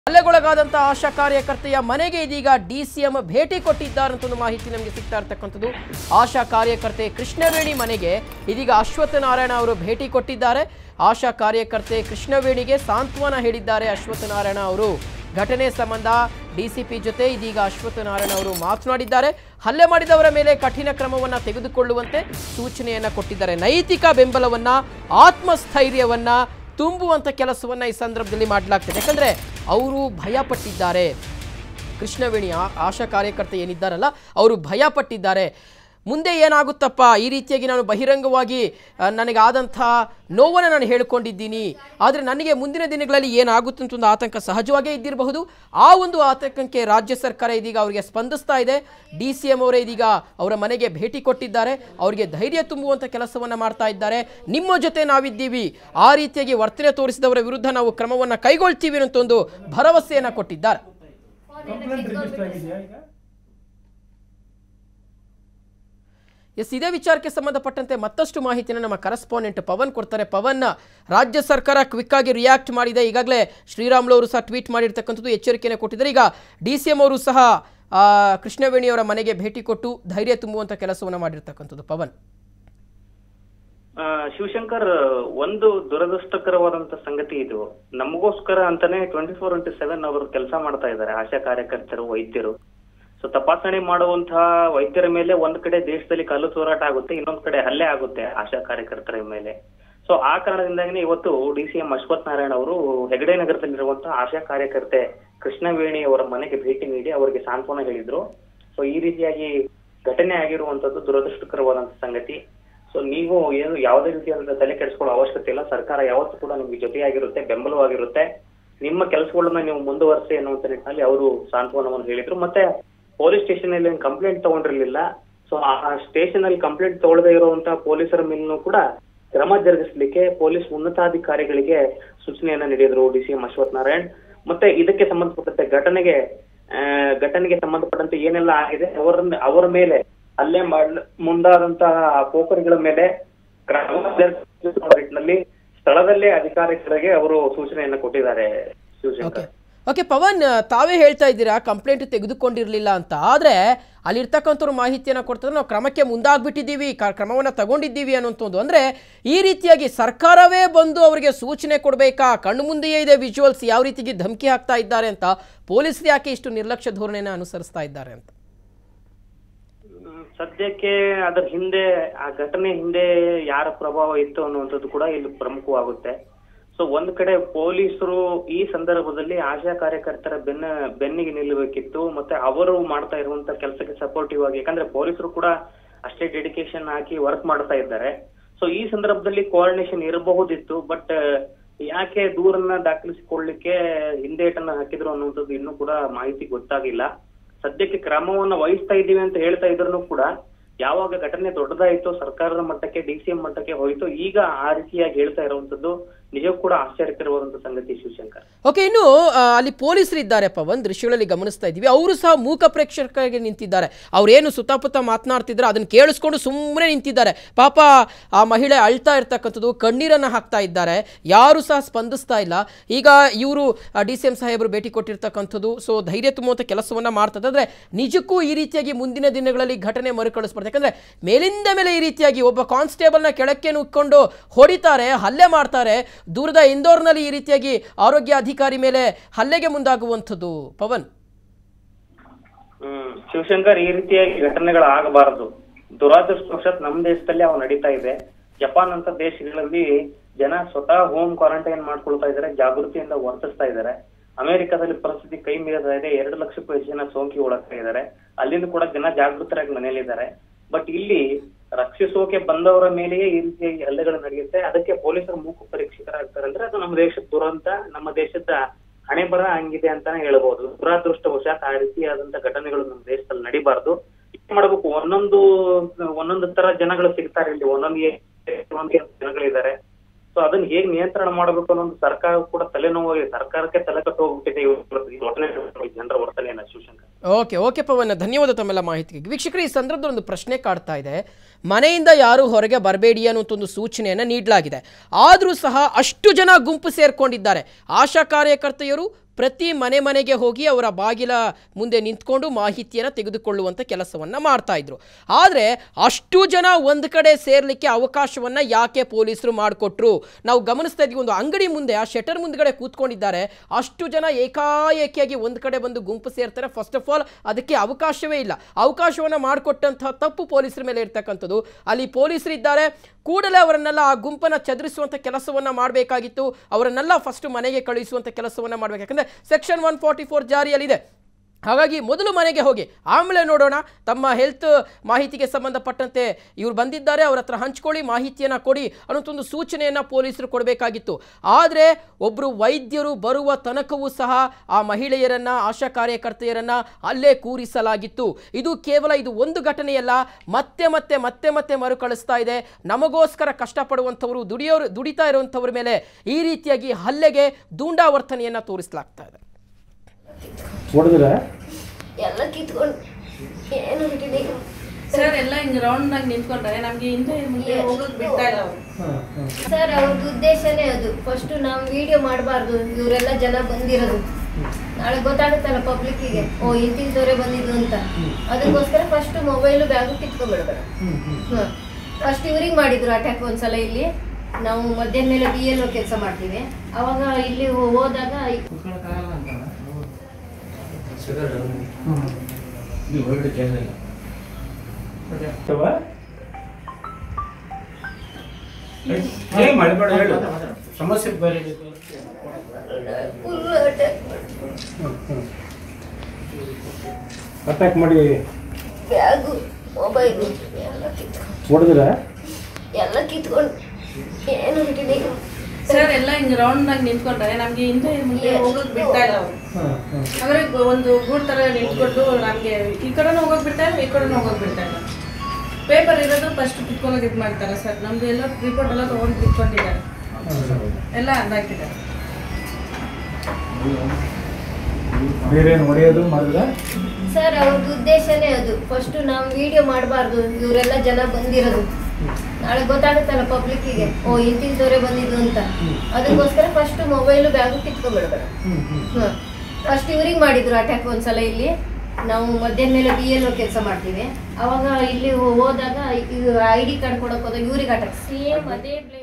ಹಲ್ಲೆಗೊಳಗಾದಂಥ ಆಶಾ ಕಾರ್ಯಕರ್ತೆಯ ಮನೆಗೆ ಇದೀಗ D C M ಭೇಟಿ ಕೊಟ್ಟಿದ್ದಾರೆ ಅಂತ ಒಂದು ಮಾಹಿತಿ ನಮಗೆ ಸಿಗ್ತಾ ಇರ್ತಕ್ಕಂಥದ್ದು ಆಶಾ ಕಾರ್ಯಕರ್ತೆ ಕೃಷ್ಣವೇಣಿ ಮನೆಗೆ ಇದೀಗ ಅಶ್ವತ್ಥ ನಾರಾಯಣ ಅವರು ಭೇಟಿ ಕೊಟ್ಟಿದ್ದಾರೆ ಆಶಾ ಕಾರ್ಯಕರ್ತೆ ಕೃಷ್ಣವೇಣಿಗೆ ಸಾಂತ್ವನ ಹೇಳಿದ್ದಾರೆ ಅಶ್ವತ್ಥ ನಾರಾಯಣ ಅವರು ಘಟನೆ ಸಂಬಂಧ ಡಿಸಿಪಿ ಜೊತೆ ಇದೀಗ ಅಶ್ವತ್ಥ ನಾರಾಯಣ ಅವರು ಮಾತನಾಡಿದ್ದಾರೆ ಹಲ್ಲೆ ಮಾಡಿದವರ ಮೇಲೆ ಕಠಿಣ ಕ್ರಮವನ್ನ ತೆಗೆದುಕೊಳ್ಳುವಂತೆ ಕೃಷ್ಣೆಯನ್ನ ಕೊಟ್ಟಿದ್ದಾರೆ ನೈತಿಕ ಬೆಂಬಲವನ್ನ ಆತ್ಮಸ್ಥೈರ್ಯವನ್ನ ತುಂಬುವಂಥ ಕೆಲಸವನ್ನ ಈ ಸಂದರ್ಭದಲ್ಲಿ ಮಾಡಲಾಗ್ತದೆ ಯಾಕಂದ್ರೆ ಅವರು ಭಯ ಪಟ್ಟಿದ್ದಾರೆ ಕೃಷ್ಣವೇಣಿ ಆ- ಆಶಾ ಕಾರ್ಯಕರ್ತೆ ಏನಿದ್ದಾರಲ್ಲ ಅವರು ಭಯ ಪಟ್ಟಿದ್ದಾರೆ ಮುಂದೆ ಏನಾಗುತ್ತಪ್ಪ ಈ ರೀತಿಯಾಗಿ ನಾನು ಬಹಿರಂಗವಾಗಿ ಆ, ನನಗಾದಂಥ ನೋವನ್ನು ನಾನು ಹೇಳ್ಕೊಂಡಿದ್ದೀನಿ ಆದರೆ ನನಗೆ ಮುಂದಿನ ದಿನಗಳಲ್ಲಿ ಏನಾಗುತ್ತೆ ಅಂತ ಒಂದು ಆತಂಕ ಸಹಜವಾಗೇ ಇದ್ದಿರಬಹುದು ಆ ಒಂದು ಆತಂಕಕ್ಕೆ ರಾಜ್ಯ ಸರ್ಕಾರ ಇದೀಗ ಅವರಿಗೆ ಸ್ಪಂದಿಸ್ತಾ ಇದೆ ಡಿ ಸಿ ಎಂ ಅವರೇ ಇದೀಗ ಅವರ ಮನೆಗೆ ಭೇಟಿ ಕೊಟ್ಟಿದ್ದಾರೆ ಅವರಿಗೆ ಧೈರ್ಯ ತುಂಬುವಂಥ ಕೆಲಸವನ್ನು ಮಾಡ್ತಾ ಇದ್ದಾರೆ ನಿಮ್ಮ ಜೊತೆ ನಾವಿದ್ದೀವಿ ಆ ರೀತಿಯಾಗಿ ವರ್ತನೆ ತೋರಿಸಿದವರ ವಿರುದ್ಧ ನಾವು ಕ್ರಮವನ್ನು ಕೈಗೊಳ್ತೀವಿ ಅಂತ ಒಂದು ಭರವಸೆಯನ್ನು ಕೊಟ್ಟಿದ್ದಾರೆ ಕಂಪ್ಲೇಂಟ್ ರಿಜಿಸ್ಟರ್ ಆಗಿದೆಯಾ ಈಗ ಎಸ್ ಇದೇ ವಿಚಾರಕ್ಕೆ ಸಂಬಂಧಪಟ್ಟಂತೆ ಮತ್ತಷ್ಟು ಮಾಹಿತಿಯನ್ನು ನಮ್ಮ ಕರೆಸ್ಪಾಂಡೆಂಟ್ ಪವನ್ ಕೊಡ್ತಾರೆ ಪವನ್ ರಾಜ್ಯ ಸರ್ಕಾರ ಕ್ವಿಕ್ ಆಗಿ ರಿಯಾಕ್ಟ್ ಮಾಡಿದೆ ಈಗಾಗಲೇ ಶ್ರೀರಾಮ್ಲು ಅವರು ಸಹ ಟ್ವೀಟ್ ಮಾಡಿರ್ತಕ್ಕಂಥದ್ದು ಎಚ್ಚರಿಕೆಯನ್ನು ಕೊಟ್ಟಿದ್ದಾರೆ ಈಗ ಡಿ ಸಿ ಎಂ ಅವರು ಸಹ ಆ, ಕೃಷ್ಣವೇಣಿಯವರ ಮನೆಗೆ ಭೇಟಿ ಕೊಟ್ಟು ಧೈರ್ಯ ತುಂಬುವಂಥ ಕೆಲಸವನ್ನು ಮಾಡಿರ್ತಕ್ಕಂಥದ್ದು ಪವನ್ ಆ, ಶಿವಶಂಕರ್ ಒಂದು ದುರದೃಷ್ಟಕರವಾದಂತ ಸಂಗತಿ ಇದು ನಮಗೋಸ್ಕರ ಅಂತಾನೆ ಟ್ವೆಂಟಿ ಫೋರ್ ಇಂಟು ಸೆವೆನ್ ಅವರು ಕೆಲಸ ಮಾಡ್ತಾ ಇದ್ದಾರೆ ಆಶಾ ಕಾರ್ಯಕರ್ತರು ವೈದ್ಯರು ಸೊ ತಪಾಸಣೆ ಮಾಡುವಂತಹ ವೈದ್ಯರ ಮೇಲೆ ಒಂದ್ ಕಡೆ ದೇಶದಲ್ಲಿ ಕಲ್ಲು ತೂರಾಟ ಆಗುತ್ತೆ ಇನ್ನೊಂದ್ ಕಡೆ ಹಲ್ಲೆ ಆಗುತ್ತೆ ಆಶಾ ಕಾರ್ಯಕರ್ತರ ಮೇಲೆ ಸೊ ಆ ಕಾರಣದಿಂದಾಗಿನೇ ಇವತ್ತು D C M Ashwath Narayana ಅವರು ಹೆಗಡೆ ನಗರದಲ್ಲಿರುವಂತಹ ಆಶಾ ಕಾರ್ಯಕರ್ತೆ ಕೃಷ್ಣವೇಣಿ ಅವರ ಮನೆಗೆ ಭೇಟಿ ನೀಡಿ ಅವರಿಗೆ ಸಾಂತ್ವನ ಹೇಳಿದ್ರು ಸೊ ಈ ರೀತಿಯಾಗಿ ಘಟನೆ ಆಗಿರುವಂತದ್ದು ದುರದೃಷ್ಟಕರವಾದಂತ ಸಂಗತಿ ಸೊ ನೀವು ಏನು ಯಾವುದೇ ರೀತಿಯಾದಂತಹ ತಲೆ ಕೆಡಿಸ್ಕೊಳ್ಳೋ ಅವಶ್ಯಕತೆ ಇಲ್ಲ ಸರ್ಕಾರ ಯಾವತ್ತೂ ಕೂಡ ನಿಮ್ಗೆ ಜೊತೆಯಾಗಿರುತ್ತೆ ಬೆಂಬಲವಾಗಿರುತ್ತೆ ನಿಮ್ಮ ಕೆಲಸಗಳನ್ನ ನೀವು ಮುಂದುವರಿಸಿ ಅನ್ನುವಂತ ನಿಟ್ಟಿನಲ್ಲಿ ಅವರು ಸಾಂತ್ವನವನ್ನು ಹೇಳಿದ್ರು ಮತ್ತೆ ಪೊಲೀಸ್ ಸ್ಟೇಷನ್ ಅಲ್ಲಿ ಕಂಪ್ಲೇಂಟ್ ತಗೊಂಡಿರ್ಲಿಲ್ಲ ಸೊ ಆ ಸ್ಟೇಷನ್ ಅಲ್ಲಿ ಕಂಪ್ಲೇಂಟ್ ತಗೊಳ್ಳದೆ ಇರುವಂತಹ ಪೊಲೀಸರ ಮೇಲೂ ಕೂಡ ಕ್ರಮ ಜರುಗಿಸಲಿಕ್ಕೆ ಪೊಲೀಸ್ ಉನ್ನತಾಧಿಕಾರಿಗಳಿಗೆ ಸೂಚನೆಯನ್ನ ನೀಡಿದ್ರು D C M Ashwath Narayan ಮತ್ತೆ ಇದಕ್ಕೆ ಸಂಬಂಧಪಟ್ಟಂತೆ ಘಟನೆಗೆ ಆ, ಘಟನೆಗೆ ಸಂಬಂಧಪಟ್ಟಂತೆ ಏನೆಲ್ಲ ಆಗಿದೆ ಅವರ ಅವರ ಮೇಲೆ ಹಲ್ಲೆ ಮಾಡ ಮುಂದಾದಂತಹ ಪೋಖರಿಗಳ ಮೇಲೆ ಕ್ರಮ ಜರುಗಿಸುವ ನಿಟ್ಟಿನಲ್ಲಿ ಸ್ಥಳದಲ್ಲೇ ಅಧಿಕಾರಿಗಳಿಗೆ ಅವರು ಸೂಚನೆಯನ್ನ ಕೊಟ್ಟಿದ್ದಾರೆ ಓಕೆ ಶಿವಶಂಕರ್ ಓಕೆ ಪವನ್ ತಾವೇ ಹೇಳ್ತಾ ಇದ್ದೀರಾ ಕಂಪ್ಲೇಂಟ್ ತೆಗೆದುಕೊಂಡಿರಲಿಲ್ಲ ಅಂತ ಆದರೆ ಅಲ್ಲಿರ್ತಕ್ಕಂಥವ್ರು ಮಾಹಿತಿಯನ್ನು ಕೊಡ್ತಾರೆ ನಾವು ಕ್ರಮಕ್ಕೆ ಮುಂದಾಗ್ಬಿಟ್ಟಿದ್ದೀವಿ ಕ- ಕ್ರಮವನ್ನು ತಗೊಂಡಿದ್ದೀವಿ ಅನ್ನೋಂಥದ್ದು ಅಂದರೆ ಈ ರೀತಿಯಾಗಿ ಸರ್ಕಾರವೇ ಬಂದು ಅವರಿಗೆ ಸೂಚನೆ ಕೊಡಬೇಕಾ ಕಣ್ಣು ಮುಂದೆಯೇ ಇದೆ ವಿಜುವಲ್ಸ್ ಯಾವ ರೀತಿಗೆ ಧಮಕಿ ಹಾಕ್ತಾ ಇದ್ದಾರೆ ಅಂತ ಪೊಲೀಸರು ಯಾಕೆ ಇಷ್ಟು ನಿರ್ಲಕ್ಷ್ಯ ಧೋರಣೆನ ಅನುಸರಿಸ್ತಾ ಇದ್ದಾರೆ ಅಂತ ಹ್ಮ್, ಸದ್ಯಕ್ಕೆ ಅದರ ಹಿಂದೆ ಆ ಘಟನೆ ಹಿಂದೆ ಯಾರ ಪ್ರಭಾವ ಇತ್ತು ಅನ್ನುವಂಥದ್ದು ಕೂಡ ಇಲ್ಲಿ ಪ್ರಮುಖವಾಗುತ್ತೆ ಸೊ ಒಂದ್ ಕಡೆ ಪೊಲೀಸರು ಈ ಸಂದರ್ಭದಲ್ಲಿ ಆಶಾ ಕಾರ್ಯಕರ್ತರ ಬೆನ್ನ ಬೆನ್ನಿಗೆ ನಿಲ್ಲಬೇಕಿತ್ತು ಮತ್ತೆ ಅವರು ಮಾಡ್ತಾ ಇರುವಂತ ಕೆಲಸಕ್ಕೆ ಸಪೋರ್ಟಿವ್ ಆಗಿ ಯಾಕಂದ್ರೆ ಪೊಲೀಸರು ಕೂಡ ಅಷ್ಟೇ ಡೆಡಿಕೇಶನ್ ಹಾಕಿ ವರ್ಕ್ ಮಾಡ್ತಾ ಇದ್ದಾರೆ ಸೊ ಈ ಸಂದರ್ಭದಲ್ಲಿ ಕೋಆರ್ಡಿನೇಷನ್ ಇರಬಹುದಿತ್ತು ಬಟ್ ಯಾಕೆ ದೂರನ್ನ ದಾಖಲಿಸಿಕೊಳ್ಳಿಕ್ಕೆ ಹಿಂದೇಟನ್ನ ಹಾಕಿದ್ರು ಅನ್ನುವಂಥದ್ದು ಇನ್ನೂ ಕೂಡ ಮಾಹಿತಿ ಗೊತ್ತಾಗಿಲ್ಲ ಸದ್ಯಕ್ಕೆ ಕ್ರಮವನ್ನ ವಹಿಸ್ತಾ ಇದ್ದೀವಿ ಅಂತ ಹೇಳ್ತಾ ಇದ್ರು ಕೂಡ ಯಾವಾಗ ಘಟನೆ ದೊಡ್ಡದಾಯಿತು ಸರ್ಕಾರದ ಮಟ್ಟಕ್ಕೆ ಡಿ ಸಿ ಎಂ ಮಟ್ಟಕ್ಕೆ ಹೋಯಿತು ಈಗ ಆ ರೀತಿಯಾಗಿ ಹೇಳ್ತಾ ಇರುವಂತದ್ದು ನಿಜಕ್ಕೂ ಕೂಡ ಆಶ್ಚರ್ಯಕರವಾದಂತ ಸಂಗತಿ ಶಿವಶಂಕರ್ ಓಕೆ ಇನ್ನು ಆ, ಅಲ್ಲಿ ಪೊಲೀಸರು ಇದ್ದಾರೆ ಪವನ್ ದೃಶ್ಯಗಳಲ್ಲಿ ಗಮನಿಸ್ತಾ ಇದ್ದೀವಿ ಅವರು ಸಹ ಮೂಕ ಪ್ರೇಕ್ಷಕರಿಗೆ ನಿಂತಿದ್ದಾರೆ ಅವ್ರೇನು ಸುತ್ತಮುತ್ತ ಮಾತನಾಡ್ತಿದ್ದಾರೆ ಅದನ್ನು ಕೇಳಿಸ್ಕೊಂಡು ಸುಮ್ಮನೆ ನಿಂತಿದ್ದಾರೆ ಪಾಪ ಆ ಮಹಿಳೆ ಅಳ್ತಾ ಇರ್ತಕ್ಕಂಥದ್ದು ಕಣ್ಣೀರನ್ನು ಹಾಕ್ತಾ ಇದ್ದಾರೆ ಯಾರು ಸಹ ಸ್ಪಂದಿಸ್ತಾ ಇಲ್ಲ ಈಗ ಇವರು ಡಿ ಸಿ ಎಂ ಸಾಹೇಬರು ಭೇಟಿ ಕೊಟ್ಟಿರ್ತಕ್ಕಂಥದ್ದು ಸೊ ಧೈರ್ಯ ತುಂಬುವಂಥ ಕೆಲಸವನ್ನು ಮಾಡ್ತದೆ ಅಂದರೆ ನಿಜಕ್ಕೂ ಈ ರೀತಿಯಾಗಿ ಮುಂದಿನ ದಿನಗಳಲ್ಲಿ ಘಟನೆ ಮರುಕಳಿಸ್ಬಾರ್ದು ಯಾಕಂದರೆ ಮೇಲಿಂದ ಮೇಲೆ ಈ ರೀತಿಯಾಗಿ ಒಬ್ಬ ಕಾನ್ಸ್ಟೇಬಲ್ನ ಕೆಳಕ್ಕೆ ನುಕ್ಕೊಂಡು ಹೊಡಿತಾರೆ ಹಲ್ಲೆ ಮಾಡ್ತಾರೆ ದೂರದ ಇಂದೋರ್ನಲ್ಲಿ ಈ ರೀತಿಯಾಗಿ ಆರೋಗ್ಯ ಅಧಿಕಾರಿ ಮೇಲೆ ಹಲ್ಲೆಗೆ ಮುಂದಾಗುವಂಥದ್ದು ಪವನ್ ಹ್ಮ್ ಶಿವಶಂಕರ್ ಈ ರೀತಿಯಾಗಿ ಘಟನೆಗಳು ಆಗಬಾರದು ದುರಾದೃಷ್ಟವಶಾತ್ ನಮ್ಮ ದೇಶದಲ್ಲಿ ಅವು ನಡೀತಾ ಇದೆ ಜಪಾನ್ ಅಂತ ದೇಶಗಳಲ್ಲಿ ಜನ ಸ್ವತಃ ಹೋಮ್ ಕ್ವಾರಂಟೈನ್ ಮಾಡ್ಕೊಳ್ತಾ ಇದ್ದಾರೆ ಜಾಗೃತಿಯಿಂದ ವರ್ತಿಸ್ತಾ ಇದ್ದಾರೆ ಅಮೆರಿಕದಲ್ಲಿ ಪರಿಸ್ಥಿತಿ ಕೈ ಮೀರ್ತಾ ಇದೆ ಎರಡು ಲಕ್ಷಕ್ಕೂ ಹೆಚ್ಚು ಜನ ಸೋಂಕಿ ಒಳಗ್ತಾ ಇದ್ದಾರೆ ಅಲ್ಲಿಂದ ಕೂಡ ಜನ ಜಾಗೃತರಾಗಿ ಮನೆಯಲ್ಲಿದ್ದಾರೆ ಬಟ್ ಇಲ್ಲಿ ರಕ್ಷಿಸೋಕೆ ಬಂದವರ ಮೇಲೆಯೇ ಈ ರೀತಿಯಾಗಿ ಹಲ್ಲೆಗಳು ನಡೆಯುತ್ತೆ ಅದಕ್ಕೆ ಪೊಲೀಸರು ಮೂಕು ಪರೀಕ್ಷಕರಾಗ್ತಾರೆ ಅಂದ್ರೆ ಅದು ನಮ್ಮ ದೇಶದ ದುರಂತ ನಮ್ಮ ದೇಶದ ಹಣೆ ಬರ ಹಂಗಿದೆ ಅಂತಾನೆ ಹೇಳ್ಬೋದು ದುರಾದೃಷ್ಟವಶಾತ್ ಆ ರೀತಿಯಾದಂತ ಘಟನೆಗಳು ನಮ್ಮ ದೇಶದಲ್ಲಿ ನಡಿಬಾರ್ದು ಏನ್ ಮಾಡ್ಬೇಕು ಒಂದೊಂದು ಒಂದೊಂದು ತರ ಜನಗಳು ಸಿಗ್ತಾರೆ ಇಲ್ಲಿ ಒಂದೊಂದು ಏ- ಒಂದೊಂದು ಜನಗಳಿದ್ದಾರೆ ಸೊ ಅದನ್ನ ಹೇಗ್ ನಿಯಂತ್ರಣ ಮಾಡಬೇಕು ಅನ್ನೋದು ಸರ್ಕಾರ ಕೂಡ ತಲೆನೋವಾಗಿದೆ ಸರ್ಕಾರಕ್ಕೆ ತಲೆ ಕಟ್ಟು ಹೋಗ್ಬಿಟ್ಟಿದೆ ಈ ಘಟನೆ ಜನರ ವರ್ತನೆಯನ್ನ ಶಿವಶಂಕರ್ ಓಕೆ ಓಕೆ ಪವನ್ ಧನ್ಯವಾದ ತಮ್ಮೆಲ್ಲ ಮಾಹಿತಿಗೆ ವೀಕ್ಷಕರು ಈ ಸಂದರ್ಭದಲ್ಲಿ ಒಂದು ಪ್ರಶ್ನೆ ಕಾಡ್ತಾ ಇದೆ ಮನೆಯಿಂದ ಯಾರು ಹೊರಗೆ ಬರಬೇಡಿ ಅನ್ನುವಂಥ ಒಂದು ಸೂಚನೆಯನ್ನು ನೀಡಲಾಗಿದೆ ಆದರೂ ಸಹ ಅಷ್ಟು ಜನ ಗುಂಪು ಸೇರ್ಕೊಂಡಿದ್ದಾರೆ ಆಶಾ ಕಾರ್ಯಕರ್ತೆಯರು ಪ್ರತಿ ಮನೆ ಮನೆಗೆ ಹೋಗಿ ಅವರ ಬಾಗಿಲ ಮುಂದೆ ನಿಂತ್ಕೊಂಡು ಮಾಹಿತಿಯನ್ನು ತೆಗೆದುಕೊಳ್ಳುವಂಥ ಕೆಲಸವನ್ನು ಮಾಡ್ತಾ ಇದ್ರು ಆದರೆ ಅಷ್ಟು ಜನ ಒಂದು ಕಡೆ ಸೇರ್ಲಿಕ್ಕೆ ಅವಕಾಶವನ್ನು ಯಾಕೆ ಪೊಲೀಸರು ಮಾಡಿಕೊಟ್ರು ನಾವು ಗಮನಿಸ್ತಾ ಇದ್ವಿ ಒಂದು ಅಂಗಡಿ ಮುಂದೆ ಆ ಶಟರ್ ಮುಂದ್ಗಡೆ ಕೂತ್ಕೊಂಡಿದ್ದಾರೆ ಅಷ್ಟು ಜನ ಏಕಾಏಕಿಯಾಗಿ ಒಂದು ಕಡೆ ಬಂದು ಗುಂಪು ಸೇರ್ತಾರೆ ಫಸ್ಟ್ ಆಫ್ ಆಲ್ ಅದಕ್ಕೆ ಅವಕಾಶವೇ ಇಲ್ಲ ಅವಕಾಶವನ್ನು ಮಾಡಿಕೊಟ್ಟಂತಹ ತಪ್ಪು ಪೊಲೀಸರ ಮೇಲೆ ಇರ್ತಕ್ಕಂಥದ್ದು ಅಲ್ಲಿ ಪೊಲೀಸರು ಇದ್ದಾರೆ ಕೂಡಲೇ ಅವರನ್ನೆಲ್ಲ ಆ ಗುಂಪನ್ನು ಚದುರಿಸುವಂಥ ಕೆಲಸವನ್ನು ಮಾಡಬೇಕಾಗಿತ್ತು ಅವರನ್ನೆಲ್ಲ ಫಸ್ಟ್ ಮನೆಗೆ ಕಳುಹಿಸುವಂಥ ಕೆಲಸವನ್ನು ಮಾಡಬೇಕು ಯಾಕಂದರೆ ಸೆಕ್ಷನ್ ಒನ್ ಫಾರ್ಟಿ ಫೋರ್ ಜಾರಿಯಲ್ಲಿದೆ ಹಾಗಾಗಿ ಮೊದಲು ಮನೆಗೆ ಹೋಗಿ ಆಮೇಲೆ ನೋಡೋಣ ತಮ್ಮ ಹೆಲ್ತ್ ಮಾಹಿತಿಗೆ ಸಂಬಂಧಪಟ್ಟಂತೆ ಇವ್ರು ಬಂದಿದ್ದಾರೆ ಅವ್ರ ಹತ್ರ ಹಂಚ್ಕೊಳ್ಳಿ ಮಾಹಿತಿಯನ್ನು ಕೊಡಿ ಅನ್ನೋಂಥ ಒಂದು ಸೂಚನೆಯನ್ನು ಪೊಲೀಸರು ಕೊಡಬೇಕಾಗಿತ್ತು ಆದರೆ ಒಬ್ಬರು ವೈದ್ಯರು ಬರುವ ತನಕವೂ ಸಹ ಆ ಮಹಿಳೆಯರನ್ನು ಆಶಾ ಕಾರ್ಯಕರ್ತೆಯರನ್ನು ಅಲ್ಲೇ ಕೂರಿಸಲಾಗಿತ್ತು ಇದು ಕೇವಲ ಇದು ಒಂದು ಘಟನೆಯಲ್ಲ ಮತ್ತೆ ಮತ್ತೆ ಮತ್ತೆ ಮತ್ತೆ ಮರುಕಳಿಸ್ತಾ ಇದೆ ನಮಗೋಸ್ಕರ ಕಷ್ಟಪಡುವಂಥವರು ದುಡಿಯೋರು ದುಡಿತಾ ಇರುವಂಥವ್ರ ಮೇಲೆ ಈ ರೀತಿಯಾಗಿ ಹಲ್ಲೆಗೆ ದೂಂಡಾವರ್ತನೆಯನ್ನು ತೋರಿಸಲಾಗ್ತಾ ಇದೆ ಹೊಡೆದ್ರ ಎಲ್ಲ ಕಿತ್ಕೊಂಡು ಏನು ಬಿಟ್ಟಿದೆ ಸರ್ ಎಲ್ಲ ಹಿಂಗ್ ರೌಂಡ್ ನಾಗ ನಿಂತ್ಕೊಂಡ್ರೆ ನಮ್ಗೆ ಹಿಂದೆ ಮುಂದೆ ಹೋಗಕ್ ಬಿಡ್ತಾ ಇಲ್ಲ ಅವ್ರು ಸರ್ ಅವ್ರದ್ದು ಉದ್ದೇಶನೇ ಅದು ಫಸ್ಟ್ ನಾವು ವಿಡಿಯೋ ಮಾಡಬಾರ್ದು ಇವರೆಲ್ಲ ಜನ ಬಂದಿರೋದು ನಾಳೆ ಗೊತ್ತಾಗುತ್ತಲ್ಲ ಪಬ್ಲಿಕ್ಕಿಗೆ ಓ ಇಂತಿಂತವ್ರೆ ಬಂದಿದ್ದು ಅಂತ ಅದಕ್ಕೋಸ್ಕರ ಫಸ್ಟ್ ಮೊಬೈಲು ಬ್ಯಾಗು ಕಿತ್ಕೊಂಡ್ಬಿಡ್ಬೇಡ ಫಸ್ಟ್ ಇವ್ರಿಗೆ ಮಾಡಿದ್ರು ಅಟ್ಯಾಕ್ ಒಂದ್ಸಲ ಇಲ್ಲಿ ನಾವು ಮಧ್ಯಾಹ್ನ ಮೇಲೆ ಬಿ ಎಲ್ ಕೆಲಸ ಮಾಡ್ತೀವಿ ಅವಾಗ ಇಲ್ಲಿ ಹೋ- ಹೋದಾಗ ಏನ್ ಮಾಡಬೇಡ ಹೇಳು ಸಮಸ್ಯೆ ಬೇರೆ ಇದೆ. ಫುಲ್ ಅಟ್ಯಾಕ್ ಅಟ್ಯಾಕ್ ಮಾಡಿ ಬ್ಯಾಗು ಮೊಬೈಲು ಎಲ್ಲ ಕಿತ್ಕೊಂಡು ಹೊಡೆದ್ರ ಎಲ್ಲ ಕಿತ್ಕೊಂಡು ಏನು ಬಿಟ್ಟಿದೆ ಸರ್ ಎಲ್ಲ ಹಿಂಗ್ ರೌಂಡ್ ನಾಗ ನಿಂತ್ಕೊಂಡ್ರೆ ನಮ್ಗೆ ಹಿಂದೆ ಮುಂದೆ ಹೋಗಕ್ ಬಿಡ್ತಾ ಇಲ್ಲ ಅವ್ರು ಅಂದ್ರೆ ಗೊ- ಒಂದು ಗೂಡ್ ತರ ನಿಂತ್ಕೊಂಡು ನಮ್ಗೆ ಈ ಕಡೆನೂ ಹೋಗಕ್ ಬಿಡ್ತಾ ಇಲ್ಲ ಈ ಕಡೆನೂ ಹೋಗಕ್ ಬಿಡ್ತಾ ಇಲ್ಲ ಪೇಪರ್ ಇರೋದು ಫಸ್ಟ್ ಕಿತ್ಕೊಳ್ಳೋಕೆ ಇದು ಮಾಡ್ತಾರೆ ಸರ್ ನಮ್ದು ಎಲ್ಲ ರಿಪೋರ್ಟ್ ಎಲ್ಲ ತಗೊಂಡು ಕಿತ್ಕೊಂಡಿದ್ದಾರೆ ಎಲ್ಲ ಅದಾಕಿದ್ದಾರೆ ಬೇರೆ ಏನು ಹೊಡೆಯೋದು ಮಾಡಿದ್ರ ಸರ್ ಅವ್ರದ್ದು ಉದ್ದೇಶನೇ ಅದು ಫಸ್ಟ್ ನಾವು ವಿಡಿಯೋ ಮಾಡಬಾರ್ದು ಇವರೆಲ್ಲ ಜನ ಬಂದಿರೋದು ನಾಳೆ ಗೊತ್ತಾಗುತ್ತಲ್ಲ ಪಬ್ಲಿಕ್ಕಿಗೆ ಓ ಇಂತಿಂತವ್ರೆ ಬಂದಿದ್ದು ಅಂತ ಅದಕ್ಕೋಸ್ಕರ ಫಸ್ಟ್ ಮೊಬೈಲು ಬ್ಯಾಗು ಕಿತ್ಕೊಂಡ್ಬಿಡ್ಬೇಡ ಫಸ್ಟ್ ಇವ್ರಿಗೆ ಮಾಡಿದ್ರು ಅಟ್ಯಾಕ್ ಒಂದ್ಸಲ ಇಲ್ಲಿ ನಾವು ಮಧ್ಯಾಹ್ನ ಮೇಲೆ ಬಿ ಎಲ್ ಕೆಲಸ ಮಾಡ್ತೀವಿ ಅವಾಗ ಇಲ್ಲಿ ಹೋ- ಹೋದಾಗ ಐ ಡಿ ಕಾರ್ಡ್ ಕೊಡೋಕೆ ಹೋದಾಗ ಇವ್ರಿಗೆ ಅಟ್ಯಾಕ್ ಸೇಮ್ ಅದೇ